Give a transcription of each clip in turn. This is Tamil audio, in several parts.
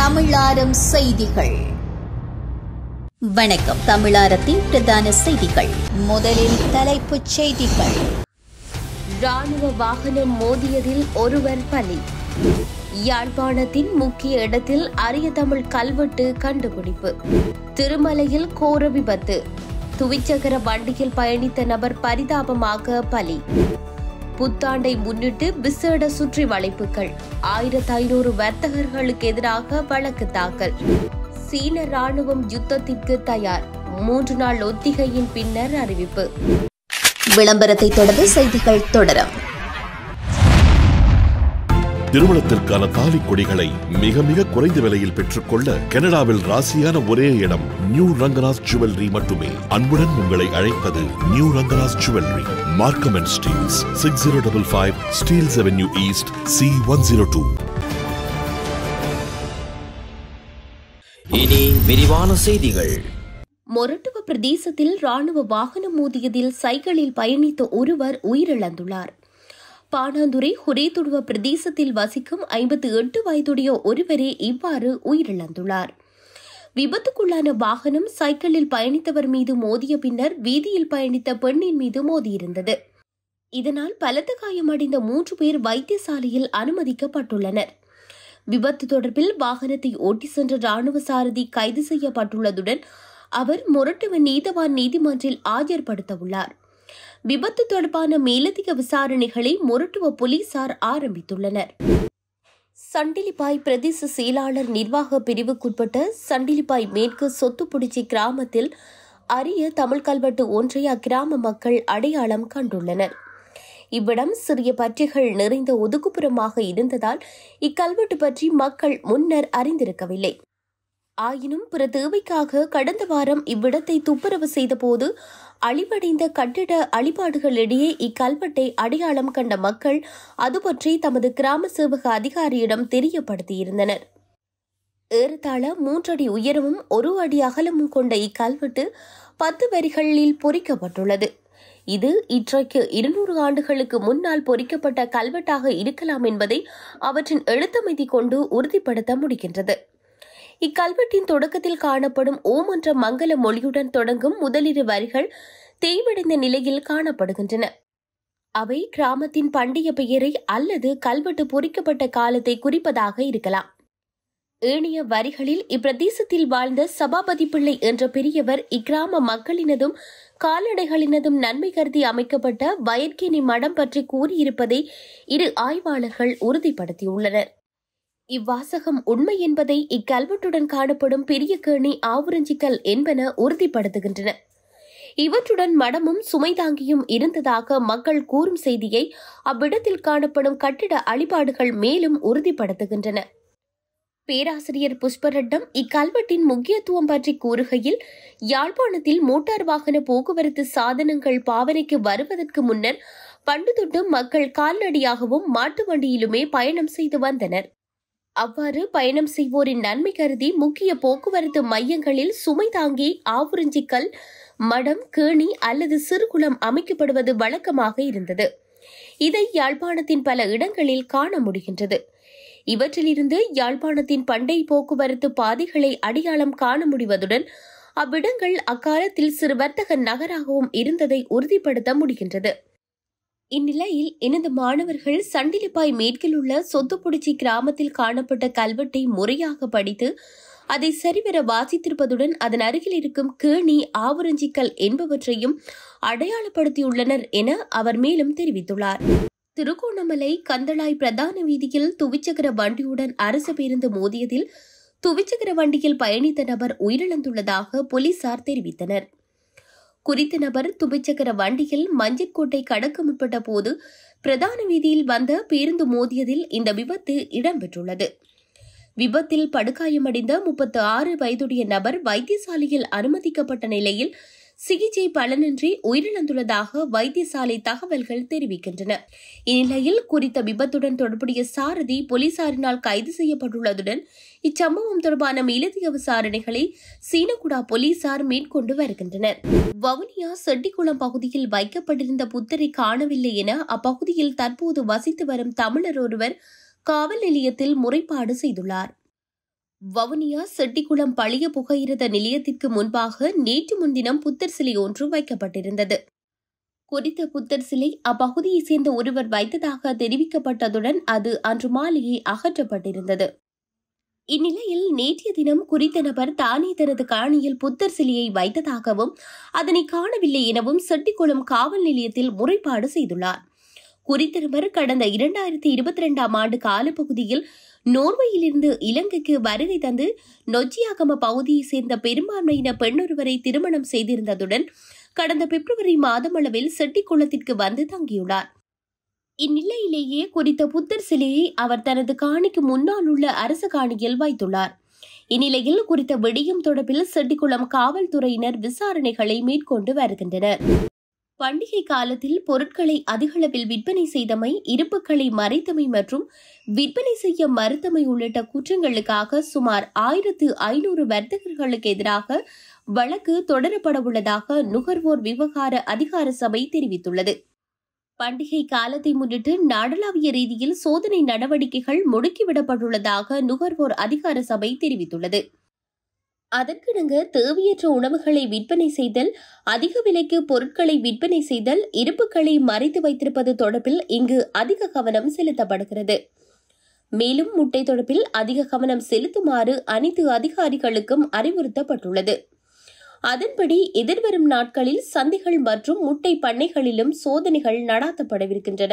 தமிழாரம் செய்திகள் வணக்கம் தமிழாரத்தின் பிரதான செய்திகள் முதலில் தலைப்புச் செய்திகள் ராணுவ வாகனம் மோதியதில் ஒருவர் பலி யாழ்ப்பாணத்தின் முக்கிய இடத்தில் அரிய தமிழ் கல்வெட்டு கண்டுபிடிப்பு திருமலையில் கோர விபத்து துவிச்சக்கர வண்டியில் பயணித்த நபர் பரிதாபமாக பலி புத்தாண்டை முன்னிட்டு விசேட சுற்றி வளைப்புகள் ஆயிரத்து ஐநூறு வர்த்தகர்களுக்கு எதிராக வழக்கு தாக்கல் சீன ராணுவம் யுத்தத்திற்கு தயார் மூன்று நாள் ஒத்திகையின் பின்னர் அறிவிப்பு விளம்பரத்தை தொடர்ந்து செய்திகள் தொடரும் திருமணத்திற்கான தாலி கொடிகளை மிக மிக குறைந்த விலையில் பெற்றுக்கொள்ள கனடாவில் ராசியான ஒரே இடம் நியூ ரங்கராஜ் ஜுவல்லரி மட்டுமே அன்புடன் உங்களை அழைப்பது new Rangaraj jewellery Markham and Steeles six zero double five Steeles avenue east C one zero two இனி விரிவான செய்திகள் மொரட்டுவ பிரதேசத்தில் ராணுவ வாகனம் மோதியதில் சைக்கிளில் பயணித்த ஒருவர் உயிரிழந்துள்ளார் பாணாந்துறை ஹுரேதுடுவ பிரதேசத்தில் வசிக்கும் ஐம்பத்தி எட்டு வயதுடைய ஒருவரே இவ்வாறு உயிரிழந்துள்ளார் விபத்துக்குள்ளான வாகனம் சைக்கிளில் பயணித்தவர் மீது மோதிய பின்னர் வீதியில் பயணித்த பெண்ணின் மீது மோதியிருந்தது இதனால் பலத்த காயமடைந்த மூன்று பேர் வைத்தியசாலையில் அனுமதிக்கப்பட்டுள்ளனர் விபத்து தொடர்பில் வாகனத்தை ஓட்டி சென்ற ராணுவ சாரதி கைது செய்யப்பட்டுள்ளதுடன் அவர் மொரட்டுவ நீதவான் நீதிமன்றில் ஆஜர்படுத்த உள்ளார் விபத்து தொடர்பான மேலதிக விசாரணைகளை மொரட்டுவ போலீசார் ஆரம்பித்துள்ளனர் சண்டிலிப்பாய் பிரதேச செயலாளர் நிர்வாக பிரிவுக்குட்பட்ட சண்டிலிப்பாய் மேற்கு சொத்துப்புடிச்சி கிராமத்தில் அரிய தமிழ் கல்வெட்டு ஒன்றை அக்கிராம மக்கள் அடையாளம் கண்டுள்ளனர் இவ்விடம் சிறிய பற்றைகள் நிறைந்த ஒதுக்குப்புறமாக இருந்ததால் இக்கல்வெட்டு பற்றி மக்கள் முன்னர் அறிந்திருக்கவில்லை ஆயினும் பிற தேவைக்காக கடந்த வாரம் இவ்விடத்தை துப்புரவு செய்தபோது அழிவடைந்த கட்டிட அழிபாடுகளிடையே இக்கல்வெட்டை அடையாளம் கண்ட மக்கள் அது பற்றி தமது கிராம சேவக அதிகாரியிடம் தெரியப்படுத்தியிருந்தனர் ஏறத்தாழ மூன்றடி உயரமும் ஒரு அடி அகலமும் கொண்ட இக்கல்வெட்டு பத்து வரிகளில் பொறிக்கப்பட்டுள்ளது இது இன்றைக்கு இருநூறு ஆண்டுகளுக்கு முன்னால் பொறிக்கப்பட்ட கல்வெட்டாக இருக்கலாம் என்பதை அவற்றின் எழுத்தமைதி கொண்டு உறுதிப்படுத்த முடிகின்றது இக்கல்வெட்டின் தொடக்கத்தில் காணப்படும் ஓம் என்ற மங்கள மொழியுடன் தொடங்கும் முதலிரு வரிகள் தேய்வடைந்த நிலையில் காணப்படுகின்றன அவை கிராமத்தின் பண்டைய பெயரை அல்லது கல்வெட்டு பொறிக்கப்பட்ட காலத்தை குறிப்பதாக இருக்கலாம் ஏனைய வரிகளில் இப்பிரதேசத்தில் வாழ்ந்த சபாபதி பிள்ளை என்ற பெரியவர் இக்கிராம மக்களினதும் கால்நடைகளினதும் நன்மை கருதி அமைக்கப்பட்ட வயற்கேணி மடம் பற்றி கூறியிருப்பதை இரு ஆய்வாளர்கள் உறுதிப்படுத்தியுள்ளனர் இவ்வாசகம் உண்மை என்பதை இக்கல்வெட்டுடன் காணப்படும் பெரிய கேணி ஆவுரஞ்சிக்கல் என்பன உறுதிப்படுத்துகின்றன இவற்றுடன் மடமும் சுமை தாங்கியும் இருந்ததாக மக்கள் கூறும் செய்தியை அவ்விடத்தில் காணப்படும் கட்டிட அழிபாடுகள் மேலும் உறுதிப்படுத்துகின்றன பேராசிரியர் புஷ்பரட்டம் இக்கல்வெட்டின் முக்கியத்துவம் பற்றி கூறுகையில் யாழ்ப்பாணத்தில் மோட்டார் வாகன போக்குவரத்து சாதனங்கள் பாவனைக்கு வருவதற்கு முன்னர் பண்டு தொட்டு மக்கள் கால்நடையாகவும் மாட்டு வண்டியிலுமே பயணம் செய்து வந்தனர் அவ்வாறு பயணம் செய்வோரின் நன்மை கருதி முக்கிய போக்குவரத்து மையங்களில் சுமை தாங்கி ஆவுறிஞ்சிக்கல் மடம் கேணி அல்லது சிறுகுளம் அமைக்கப்படுவது வழக்கமாக இருந்தது இதை யாழ்ப்பாணத்தின் பல இடங்களில் காண முடிகின்றது இவற்றிலிருந்து யாழ்ப்பாணத்தின் பண்டை போக்குவரத்து பாதைகளை அடையாளம் காண முடிவதுடன் அவ்விடங்கள் அக்காலத்தில் சிறு வர்த்தக நகராகவும் இருந்ததை உறுதிப்படுத்த முடிகின்றது இந்நிலையில் எனது மாணவர்கள் சண்டிலிப்பாய் மேற்கில் உள்ள சொத்துப்புடிச்சி கிராமத்தில் காணப்பட்ட கல்வெட்டை முறையாக படித்து அதை சரிவர வாசித்திருப்பதுடன் அதன் அருகில் இருக்கும் கேணி ஆவரஞ்சிக்கல் என்பவற்றையும் அடையாளப்படுத்தியுள்ளனர் என அவர் மேலும் தெரிவித்துள்ளார் திருகோணமலை கந்தளாய் பிரதான வீதியில் துவிச்சக்கர வண்டியுடன் அரசு பேருந்து மோதியதில் துவிச்சக்கர வண்டியில் பயணித்த நபர் உயிரிழந்துள்ளதாக போலீசார் தெரிவித்தனர் குறித்த நபர் துவிச்சக்கர வண்டியில் மஞ்சட்கோட்டை கடக்க முற்பட்ட போது பிரதான வீதியில் வந்த பேருந்து மோதியதில் இந்த விபத்து இடம்பெற்றுள்ளது விபத்தில் படுகாயமடைந்த முப்பத்து ஆறு வயதுடைய நபர் வைத்தியசாலையில் அனுமதிக்கப்பட்ட நிலையில் சிகிச்சை பலனின்றி உயிரிழந்துள்ளதாக வைத்தியசாலை தகவல்கள் தெரிவிக்கின்றன இந்நிலையில் குறித்த விபத்துடன் தொடர்புடைய சாரதி போலீசாரினால் கைது செய்யப்பட்டுள்ளதுடன் இச்சம்பவம் தொடர்பான மேலதிக விசாரணைகளை சீனகுடா போலீசார் மேற்கொண்டு வருகின்றனர் வவுனியா செட்டிக்குளம் பகுதியில் வைக்கப்பட்டிருந்த புத்தரை காணவில்லை என அப்பகுதியில் தற்போது வசித்து வரும் தமிழர் ஒருவர் காவல் நிலையத்தில் முறைப்பாடு செய்துள்ளார் வவுனியா செட்டிக்குளம் பழைய புகையிரத நிலையத்திற்கு முன்பாக நேற்று முன்தினம் புத்தர் சிலை ஒன்று வைக்கப்பட்டிருந்தது குறித்த புத்தர் சிலை அப்பகுதியைச் சேர்ந்த ஒருவர் வைத்ததாக தெரிவிக்கப்பட்டதுடன் அது அன்று மாலையே அகற்றப்பட்டிருந்தது இந்நிலையில் நேற்றைய தினம் குறித்த நபர் தானே தனது காணியில் புத்தர் சிலையை வைத்ததாகவும் அதனை காணவில்லை எனவும் செட்டிக்குளம் காவல் நிலையத்தில் முறைப்பாடு செய்துள்ளார் குறித்த நபர் கடந்த இரண்டாயிரத்தி இருபத்தி ரெண்டாம் ஆண்டு காலப்பகுதியில் நோர்வேயிலிருந்து இலங்கைக்கு வருகை தந்து நொச்சியாகம பகுதியைச் சேர்ந்த பெரும்பான்மையின பெண்ணொருவரை திருமணம் செய்திருந்ததுடன் கடந்த பிப்ரவரி மாதமளவில் செட்டிக்குளத்திற்கு வந்து தங்கியுள்ளார் இந்நிலையிலேயே குறித்த புத்தர் சிலையை அவர் தனது காணிக்கு முன்னால் உள்ள அரசு காணியில் வைத்துள்ளார் இந்நிலையில் குறித்த விடியும் தொடர்பில் செட்டிக்குளம் காவல்துறையினர் விசாரணைகளை மேற்கொண்டு வருகின்றனர் பண்டிகை காலத்தில் பொருட்களை அதிகளவில் விற்பனை செய்தமை இருப்புக்களை மறைத்தமை மற்றும் விற்பனை செய்ய மறுத்தமை உள்ளிட்ட குற்றங்களுக்காக சுமார் ஆயிரத்து ஐநூறு வர்த்தகர்களுக்கு எதிராக வழக்கு தொடரப்பட உள்ளதாக நுகர்வோர் விவகார அதிகார சபை தெரிவித்துள்ளது பண்டிகை காலத்தை முன்னிட்டு நாடளாவிய ரீதியில் சோதனை நடவடிக்கைகள் முடுக்கிவிடப்பட்டுள்ளதாக நுகர்வோர் அதிகார சபை தெரிவித்துள்ளது அதற்கிணங்க தேவையற்ற உணவுகளை விற்பனை செய்தல் அதிக விலைக்கு பொருட்களை விற்பனை செய்தல் இருப்புகளை மறைத்து வைத்திருப்பது தொடர்பில் இங்கு அதிக கவனம் செலுத்தப்படுகிறது மேலும் முட்டை தொடர்பில் அதிக கவனம் செலுத்துமாறு அனைத்து அதிகாரிகளுக்கும் அறிவுறுத்தப்பட்டுள்ளது அதன்படி எதிர்வரும் நாட்களில் சந்தைகள் மற்றும் முட்டை பண்ணைகளிலும் சோதனைகள் நடாத்தப்படவிருக்கின்றன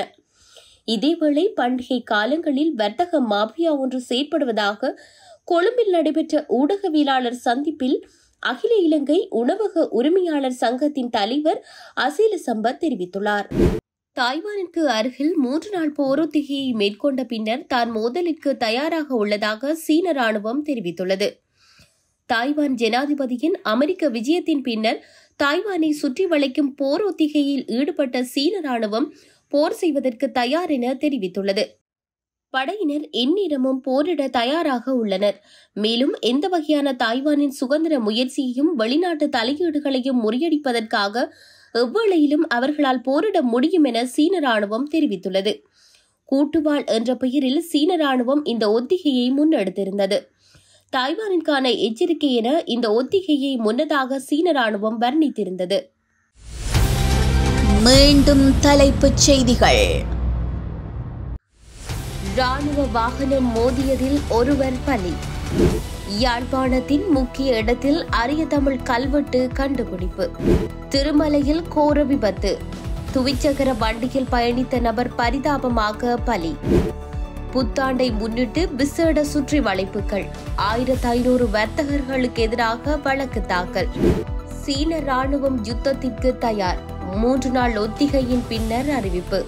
இதேவேளை பண்டிகை காலங்களில் வர்த்தக மாபியா ஒன்று செயற்படுவதாக கொழும்பில் நடைபெற்ற ஊடகவியலாளர் சந்திப்பில் அகில இலங்கை உணவக உரிமையாளர் சங்கத்தின் தலைவர் அசீல சம்பத் தெரிவித்துள்ளார் தாய்வானுக்கு அருகில் மூன்று நாள் போரொத்திகையை மேற்கொண்ட பின்னர் தான் மோதலிற்கு தயாராக உள்ளதாக சீன ராணுவம் தெரிவித்துள்ளது தாய்வான் ஜனாதிபதியின் அமெரிக்க விஜயத்தின் பின்னர் தாய்வானை சுற்றி வளைக்கும் போர் ஒத்திகையில் ஈடுபட்ட சீன ராணுவம் போர் செய்வதற்கு தயார் என தெரிவித்துள்ளது படையினர் எந்நேரமும் போரிட தயாராக உள்ளனர் மேலும் எந்த வகையான தாய்வானின் சுதந்திர முயற்சியையும் வெளிநாட்டு தலையீடுகளையும் முறியடிப்பதற்காக எவ்வேளையிலும் அவர்களால் போரிட முடியும் என சீன ராணுவம் தெரிவித்துள்ளது கூட்டுவாள் என்ற பெயரில் சீன ராணுவம் இந்த ஒத்திகையை முன்னெடுத்திருந்தது தாய்வானிற்கான எச்சரிக்கை என இந்த ஒத்திகையை முன்னதாக சீன ராணுவம் வர்ணித்திருந்தது மீண்டும் தலைப்புச் செய்திகள் ராணுவ வாகனம் மோதியதில் ஒருவர் பலி யாழ்ப்பாணத்தின் முக்கிய இடத்தில் அரிய தமிழ் கல்வெட்டு கண்டுபிடிப்பு திருமலையில் கோர விபத்து துவிச்சக்கர வண்டியில் பயணித்த நபர் பரிதாபமாக பலி புத்தாண்டை முன்னிட்டு விசேட சுற்றி வளைப்புகள் ஆயிரத்து ஐநூறு வர்த்தகர்களுக்கு எதிராக வழக்கு தாக்கல் சீன ராணுவம் யுத்தத்திற்கு தயார் மூன்று நாள் ஒத்திகையின் பின்னர் அறிவிப்பு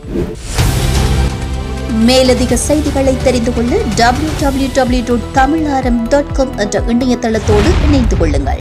மேலதிக செய்திகளை தெரிந்து கொள்ள W W W dot Tamilaram dot com என்ற இணையதளத்தோடு இணைந்து கொள்ளுங்கள்